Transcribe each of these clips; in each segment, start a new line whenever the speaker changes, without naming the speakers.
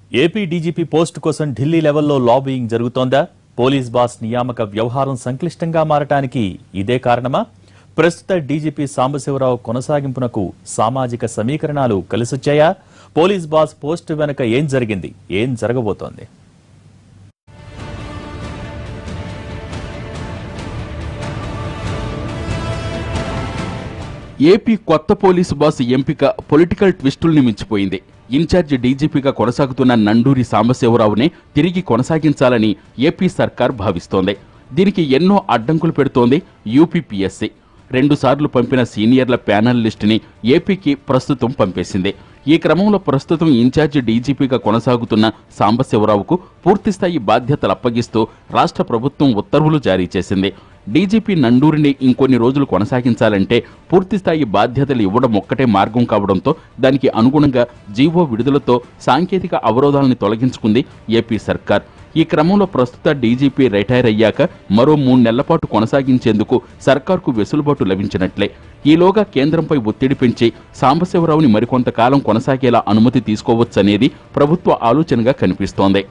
AP DGP post కోసం ఢిల్లీ లెవెల్లో lobbying జరుగుతోందా police boss నియామక వ్యవహారం సంక్లిష్టంగా మారటానికి ఇదే కారణమా ప్రస్తుత డీజీపీ సాంబశివరావు కొనసాగింపునకు సామాజిక సమీకరణాలు కలిసొచ్చాయా పోలీస్ బాస్ పోస్టు వెనుక ఏం జరిగింది ఏం జరగబోతోంది
ఏపీ కొత్త పోలీసు బాస్ ఎంపిక పొలిటికల్ ట్విస్టుల్ని మించిపోయింది ఇన్ఛార్జి డీజీపీగా కొనసాగుతున్న నండూరి సాంబశివరావునే తిరిగి కొనసాగించాలని ఏపీ సర్కార్ భావిస్తోంది దీనికి ఎన్నో అడ్డంకులు పెడుతోంది యూపీపీఎస్సీ రెండుసార్లు పంపిన సీనియర్ల ప్యానల్ లిస్టుని ఏపీకి ప్రస్తుతం పంపేసింది ఈ క్రమంలో ప్రస్తుతం ఇన్ఛార్జి డీజీపీగా కొనసాగుతున్న సాంబశివరావుకు పూర్తిస్థాయి బాధ్యతలు అప్పగిస్తూ రాష్ట్ర ప్రభుత్వం ఉత్తర్వులు జారీ చేసింది డీజీపీ నండూరిని ఇంకొన్ని రోజులు కొనసాగించాలంటే పూర్తిస్థాయి బాధ్యతలు ఇవ్వడం ఒక్కటే మార్గం కావడంతో దానికి అనుగుణంగా జీవో విడుదలతో సాంకేతిక అవరోధాలను తొలగించుకుంది ఏపీ సర్కార్ ఈ క్రమంలో ప్రస్తుత డీజీపీ రిటైర్ అయ్యాక మరో మూడు నెలల పాటు కొనసాగించేందుకు సర్కార్కు వెసులుబాటు లభించినట్లే ఈలోగా కేంద్రంపై ఒత్తిడి పెంచి సాంబశివరావుని మరికొంతకాలం కొనసాగేలా అనుమతి తీసుకోవచ్చనేది ప్రభుత్వ ఆలోచనగా కనిపిస్తోంది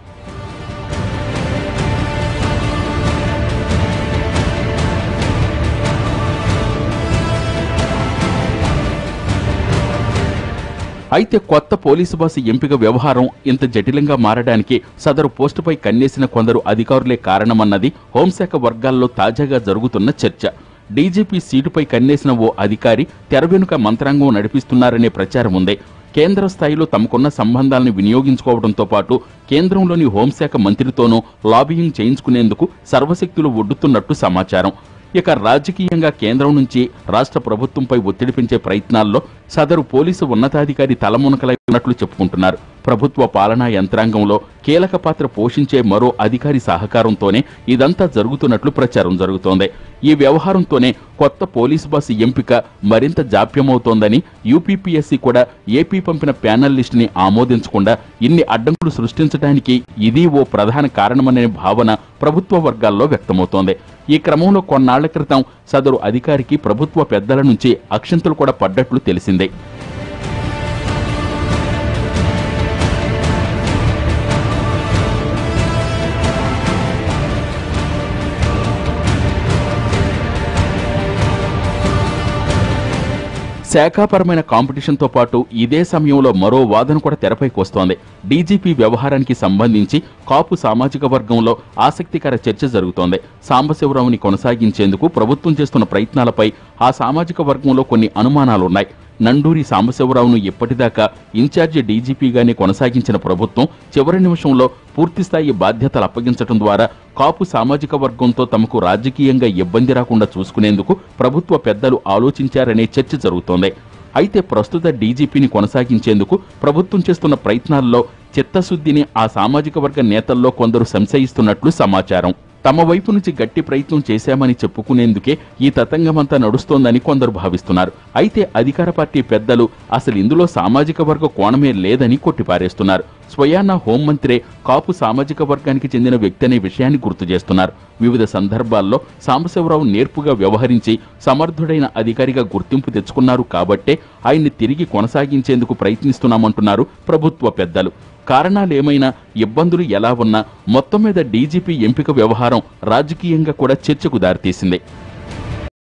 అయితే కొత్త పోలీసు బస్సు ఎంపిక వ్యవహారం ఇంత జటిలంగా మారడానికి సదరు పోస్టుపై కన్నేసిన కొందరు అధికారులే కారణమన్నది హోంశాఖ వర్గాల్లో తాజాగా జరుగుతున్న చర్చ డీజీపీ సీటుపై కన్నేసిన ఓ అధికారి తెర వెనుక మంత్రాంగం నడిపిస్తున్నారనే ప్రచారం ఉంది కేంద్ర స్థాయిలో తమకున్న సంబంధాలను వినియోగించుకోవడంతో పాటు కేంద్రంలోని హోంశాఖ మంత్రితోనూ లాబియింగ్ చేయించుకునేందుకు సర్వశక్తులు ఒడ్డుతున్నట్టు సమాచారం ఇక రాజకీయంగా కేంద్రం నుంచి రాష్ట్ర ప్రభుత్వంపై ఒత్తిడి పెంచే ప్రయత్నాల్లో సదరు పోలీసు ఉన్నతాధికారి తలమునకలై ఉన్నట్లు చెప్పుకుంటున్నారు ప్రభుత్వ పాలనా యంత్రాంగంలో కీలక పాత్ర పోషించే మరో అధికారి సహకారంతోనే ఇదంతా జరుగుతున్నట్లు ప్రచారం జరుగుతోంది ఈ వ్యవహారంతోనే కొత్త పోలీసు బస్సు ఎంపిక మరింత జాప్యమవుతోందని యూపీపీఎస్సీ కూడా ఏపీ పంపిన ప్యానల్ లిస్టుని ఆమోదించకుండా ఇన్ని అడ్డంకులు సృష్టించడానికి ఇది ఓ ప్రధాన కారణమనే భావన ప్రభుత్వ వర్గాల్లో వ్యక్తమవుతోంది ఈ క్రమంలో కొన్నాళ్ల క్రితం సదరు అధికారికి ప్రభుత్వ పెద్దల నుంచి అక్షంతలు కూడా పడ్డట్లు తెలిసిందే శాఖాపరమైన కాంపిటీషన్తో పాటు ఇదే సమయంలో మరో వాదన కూడా తెరపైకి వస్తోంది డీజీపీ వ్యవహారానికి సంబంధించి కాపు సామాజిక వర్గంలో ఆసక్తికర చర్చ జరుగుతోంది సాంబశివరావుని కొనసాగించేందుకు ప్రభుత్వం చేస్తున్న ప్రయత్నాలపై ఆ సామాజిక వర్గంలో కొన్ని అనుమానాలున్నాయి నండూరి సాంబశివరావును ఇప్పటిదాకా ఇన్ఛార్జి డీజీపీగానే కొనసాగించిన ప్రభుత్వం చివరి నిమిషంలో పూర్తిస్థాయి బాధ్యతలు అప్పగించడం ద్వారా కాపు సామాజిక వర్గంతో తమకు రాజకీయంగా ఇబ్బంది రాకుండా చూసుకునేందుకు ప్రభుత్వ పెద్దలు ఆలోచించారనే చర్చ జరుగుతోంది అయితే ప్రస్తుత డీజీపీని కొనసాగించేందుకు ప్రభుత్వం చేస్తున్న ప్రయత్నాల్లో చిత్తశుద్ధిని ఆ సామాజిక వర్గ నేతల్లో కొందరు సంశయిస్తున్నట్లు సమాచారం తమ వైపు నుంచి గట్టి ప్రయత్నం చేశామని చెప్పుకునేందుకే ఈ తతంగమంతా నడుస్తోందని కొందరు భావిస్తున్నారు అయితే అధికార పార్టీ పెద్దలు అసలు ఇందులో సామాజిక వర్గ కోణమే లేదని కొట్టిపారేస్తున్నారు స్వయానా హోంమంత్రే కాపు సామాజిక వర్గానికి చెందిన వ్యక్తి అనే విషయాన్ని గుర్తు చేస్తున్నారు వివిధ సందర్భాల్లో సాంబశివరావు నేర్పుగా వ్యవహరించి సమర్థుడైన అధికారిగా గుర్తింపు తెచ్చుకున్నారు కాబట్టే ఆయన్ని తిరిగి కొనసాగించేందుకు ప్రయత్నిస్తున్నామంటున్నారు ప్రభుత్వ పెద్దలు కారణాలేమైనా ఇబ్బందులు ఎలా ఉన్నా మొత్తం మీద డీజీపీ ఎంపిక వ్యవహారం రాజకీయంగా కూడా చర్చకు దారితీసింది